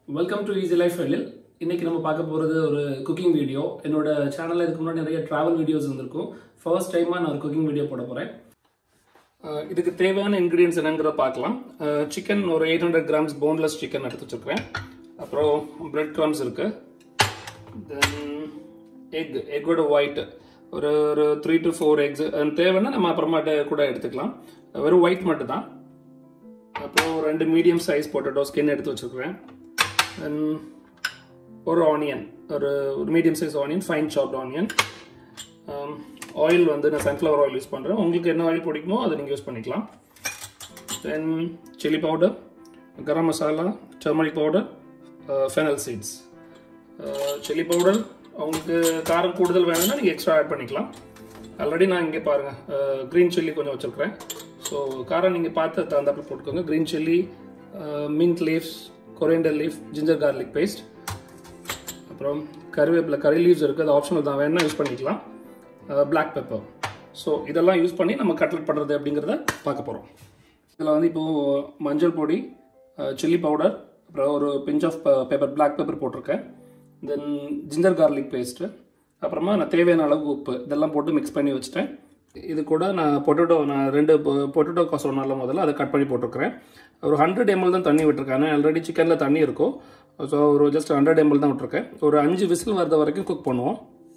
welcome to easy life fail இன்னைக்கு நம்ம பார்க்க போகிறது ஒரு குக்கிங் வீடியோ என்னோட சேனலில் இதுக்கு முன்னாடி நிறைய ட்ராவல் வீடியோஸ் இருந்திருக்கும் ஃபர்ஸ்ட் டைமாக நான் ஒரு குக்கிங் வீடியோ போட போகிறேன் இதுக்கு தேவையான இன்க்ரீடியன்ஸ் என்னங்கிறத பார்க்கலாம் சிக்கன் ஒரு eight hundred grams boneless chicken எடுத்து வச்சுருக்கேன் அப்புறம் பிரெட் க்ரம்ஸ் இருக்குது தென் எக் எக்கோட ஒயிட் ஒரு ஒரு த்ரீ டு ஃபோர் எக்ஸ் தேவைன்னா நம்ம அப்புறமாட்ட கூட எடுத்துக்கலாம் வெறும் ஒயிட் மட்டும் தான் அப்புறம் ரெண்டு மீடியம் சைஸ் பொட்டேட்டோ ஸ்கின் எடுத்து வச்சுருக்கிறேன் தென் ஒரு ஆனியன் ஒரு ஒரு medium size onion fine chopped onion oil வந்து நான் சன்ஃப்ளவர் ஆயில் யூஸ் பண்ணுறேன் உங்களுக்கு என்ன ஆயில் பிடிக்குமோ அதை நீங்கள் யூஸ் பண்ணிக்கலாம் then chilli powder garam masala turmeric powder fennel seeds chilli powder உங்களுக்கு காரம் கூடுதல் வேணும்னா நீங்கள் எக்ஸ்ட்ரா ஆட் பண்ணிக்கலாம் ஆல்ரெடி நான் இங்கே பாருங்கள் க்ரீன் சில்லி கொஞ்சம் வச்சுருக்கிறேன் ஸோ காரம் நீங்கள் பார்த்து தகுந்தாப்பில் போட்டுக்கோங்க green chilli mint leaves coriander leaf ginger garlic paste அப்புறம் கருவேப்பிலை கறி லீவ்ஸ் இருக்குது அது ஆப்ஷனல் தான் வேணால் யூஸ் பண்ணிக்கலாம் பிளாக் பெப்பர் ஸோ இதெல்லாம் யூஸ் பண்ணி நம்ம கட்லெட் பண்ணுறது அப்படிங்கிறத பார்க்க போகிறோம் இதில் வந்து இப்போது மஞ்சள் பொடி சில்லி பவுடர் அப்புறம் ஒரு pinch of pepper black pepper போட்டிருக்கேன் தென் ஜிஞ்சர் கார்லிக் பேஸ்ட்டு அப்புறமா நான் தேவையான அளவு உப்பு இதெல்லாம் போட்டு மிக்ஸ் பண்ணி வச்சுட்டேன் இது கூட நான் பொட்டேட்டோ நான் ரெண்டு பொட்டேட்டோ சொன்னால முதல்ல அதை கட் பண்ணி போட்டிருக்கிறேன் ஒரு ஹண்ட்ரட் எம்எல் தான் தண்ணி விட்டுருக்கேன் ஆல்ரெடி சிக்கனில் தண்ணி இருக்கும் ஸோ ஒரு ஜஸ்ட் ஹண்ட்ரட் எம்எல் தான் விட்டுருக்கேன் ஒரு அஞ்சு விசில் வரத வரைக்கும் குக் பண்ணுவோம்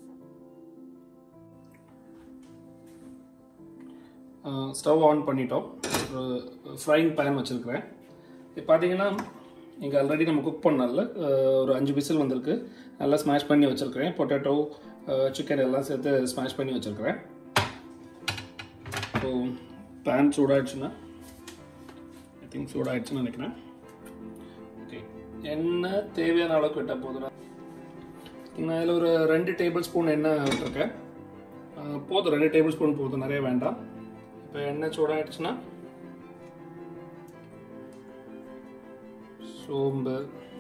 ஸ்டவ் ஆன் பண்ணிட்டோம் ஒரு ஃப்ரைங் பேன் வச்சுருக்கிறேன் இப்போ பார்த்தீங்கன்னா இங்கே ஆல்ரெடி நம்ம குக் பண்ணல ஒரு அஞ்சு விசில் வந்திருக்கு நல்லா ஸ்மாஷ் பண்ணி வச்சுருக்கிறேன் பொட்டேட்டோ சிக்கன் எல்லாம் சேர்த்து ஸ்மாஷ் பண்ணி வச்சுருக்கிறேன் ஸோ பேன் சூடாயிடுச்சுன்னா ஐ திங்க் சூடாயிடுச்சுன்னு நினைக்கிறேன் ஓகே எண்ணெய் தேவையான அளவுக்கு விட்டால் போதும் நான் இதில் ஒரு ரெண்டு டேபிள் ஸ்பூன் எண்ணெய் விட்டுருக்கேன் போதும் ரெண்டு டேபிள் ஸ்பூன் போதும் நிறைய வேண்டாம் இப்போ எண்ணெய் சூடாயிடுச்சுன்னா சோம்பு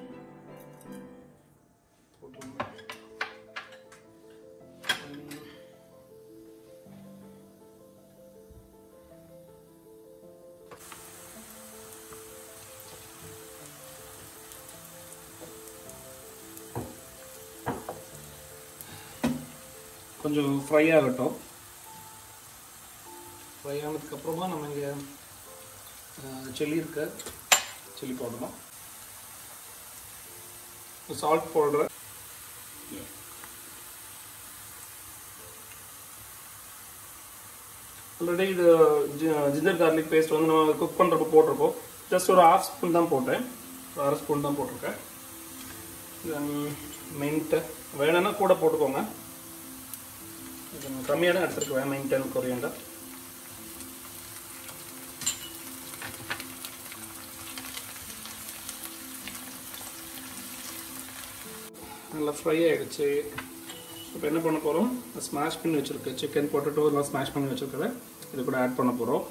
கொஞ்சம் ஃப்ரை ஆகட்டும் ஃப்ரை ஆனதுக்கப்புறமா நம்ம இங்கே சில்லி இருக்க சில்லி போடணும் சால்ட் போடுற ஆல்ரெடி இது ஜிஞ்சர் கார்லிக் பேஸ்ட் வந்து நம்ம குக் பண்ணுறப்ப போட்டிருக்கோம் ஜஸ்ட் ஒரு ஹாஃப் ஸ்பூன் தான் போட்டேன் ஒரு அரை ஸ்பூன் தான் போட்டிருக்கேன் மின்ட்டு வேணும்னா கூட போட்டுக்கோங்க கம்மியாக தான் எடுத்துருக்குவேன் மெயின்டைன் கொரியண்டர் நல்லா ஃப்ரை ஆகிடுச்சு இப்போ என்ன பண்ண போகிறோம் ஸ்மாஷ் பண்ணி வச்சுருக்கு சிக்கன் பொட்டேட்டோ எல்லாம் ஸ்மாஷ் பண்ணி வச்சுருக்கிறத இது கூட ஆட் பண்ண போகிறோம்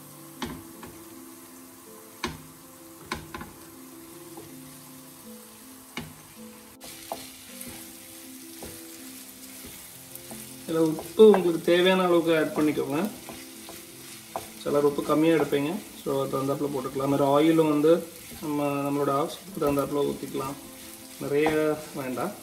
இதில் உப்பு உங்களுக்கு தேவையான அளவுக்கு ஆட் பண்ணிக்கோங்க சிலர் உப்பு கம்மியாக எடுப்பீங்க ஸோ அது தகுந்தாப்பில் போட்டுக்கலாம் மாதிரி ஆயிலும் வந்து நம்ம நம்மளோட ஆப்ஷனுக்கு தகுந்தாப்பில் ஊற்றிக்கலாம் நிறைய வேண்டாம்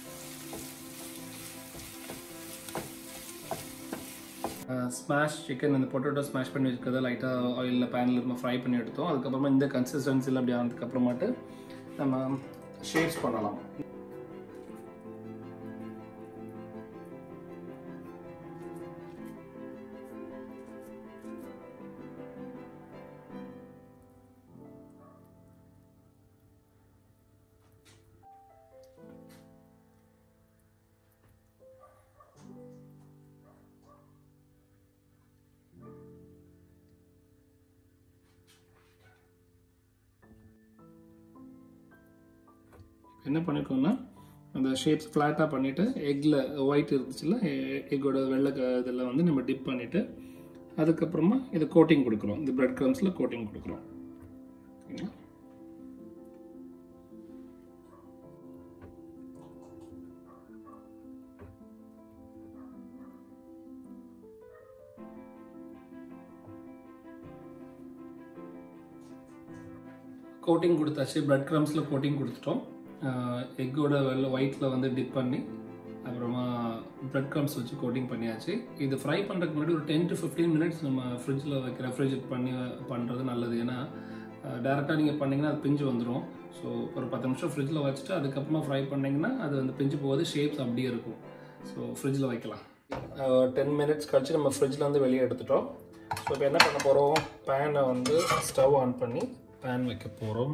ஸ்மாஷ் சிக்கன் இந்த பொட்டேட்டோ ஸ்மாஷ் பண்ணி வச்சுக்கிறத லைட்டாக ஆயிலில் பேனில் நம்ம ஃப்ரை பண்ணி எடுத்தோம் அதுக்கப்புறமா இந்த கன்சிஸ்டன்சியில் அப்படி ஆனதுக்கப்புறமாட்டு நம்ம ஷேப்ஸ் பண்ணலாம் என்ன பண்ணிக்கோன்னா அந்த ஷேப்ஸ் ஃப்ளாட்டாக பண்ணிவிட்டு எக்கில் ஒயிட் இருந்துச்சுல எக்கோட வெள்ளை இதில் வந்து நம்ம டிப் பண்ணிவிட்டு அதுக்கப்புறமா இது கோட்டிங் கொடுக்குறோம் இந்த பிரெட் க்ரம்ஸில் கோட்டிங் கொடுக்குறோம் ஓகேங்களா கோட்டிங் கொடுத்தாச்சு பிரெட் க்ரம்ஸில் கோட்டிங் கொடுத்துட்டோம் எக்கோட வெள்ள ஒயிட்டில் வந்து டிப் பண்ணி அப்புறமா பிரெட் க்ரம்ஸ் வச்சு கோட்டிங் பண்ணியாச்சு இது ஃப்ரை பண்ணுறதுக்கு முன்னாடி ஒரு டென் டு ஃபிஃப்டீன் மினிட்ஸ் நம்ம ஃப்ரிட்ஜில் வைக்க ரெஃப்ரிஜரேட் பண்ணி பண்ணுறது நல்லது ஏன்னா டேரெக்டாக நீங்கள் பண்ணிங்கன்னா அது பிஞ்சு வந்துடும் ஸோ ஒரு பத்து நிமிஷம் ஃப்ரிட்ஜில் வச்சுட்டு அதுக்கப்புறமா ஃப்ரை பண்ணிங்கன்னா அது வந்து பிஞ்சு போகுது ஷேப்ஸ் அப்படியே இருக்கும் ஸோ ஃப்ரிட்ஜில் வைக்கலாம் டென் மினிட்ஸ் கழிச்சு நம்ம ஃப்ரிட்ஜில் வந்து வெளியே எடுத்துட்டோம் ஸோ இப்போ என்ன பண்ண போகிறோம் பேனை வந்து ஸ்டவ் ஆன் பண்ணி பேன் வைக்க போகிறோம்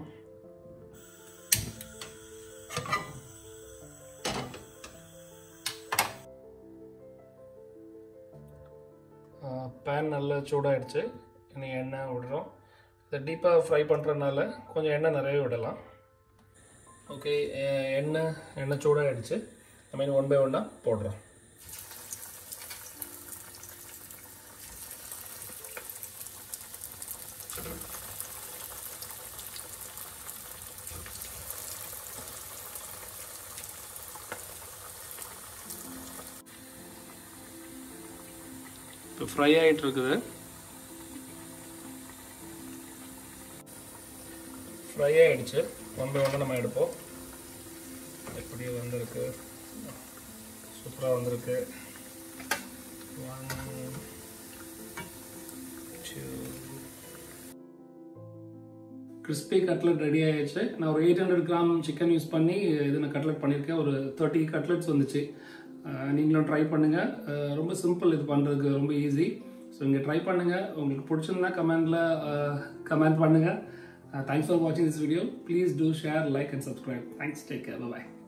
பேன் நல்லா சூடாயிடுச்சு இனி எண்ணெய் விடுறோம் இதை டீப்பாக ஃப்ரை பண்ணுறதுனால கொஞ்சம் எண்ணெய் நிறைய விடலாம் ஓகே எண்ணெய் எண்ணெய் சூடாகிடுச்சு நம்ம இனி ஒன் பை ஒன்னாக போடுறோம் இப்போ ஃப்ரை ஆகிட்டு இருக்குது ஃப்ரை ஆகிடுச்சு ஒன் பை ஒன்று நம்ம எடுப்போம் எப்படி வந்திருக்கு சூப்பராக வந்திருக்கு one two crispy cutlet ready ஆயிடுச்சு நான் ஒரு eight hundred gram chicken use பண்ணி இது நான் கட்லெட் பண்ணியிருக்கேன் ஒரு தேர்ட்டி கட்லெட்ஸ் வந்துச்சு அஹ் நீங்களும் ட்ரை பண்ணுங்கள் அஹ் ரொம்ப சிம்பிள் இது பண்ணுறதுக்கு ரொம்ப ஈஸி ஸோ இங்கே ட்ரை பண்ணுங்கள் உங்களுக்கு பிடிச்சிருந்தா கமெண்டில் கமெண்ட் பண்ணுங்கள் தேங்க்ஸ் ஃபார் வாட்சிங் this video please do share like and subscribe thanks take care bye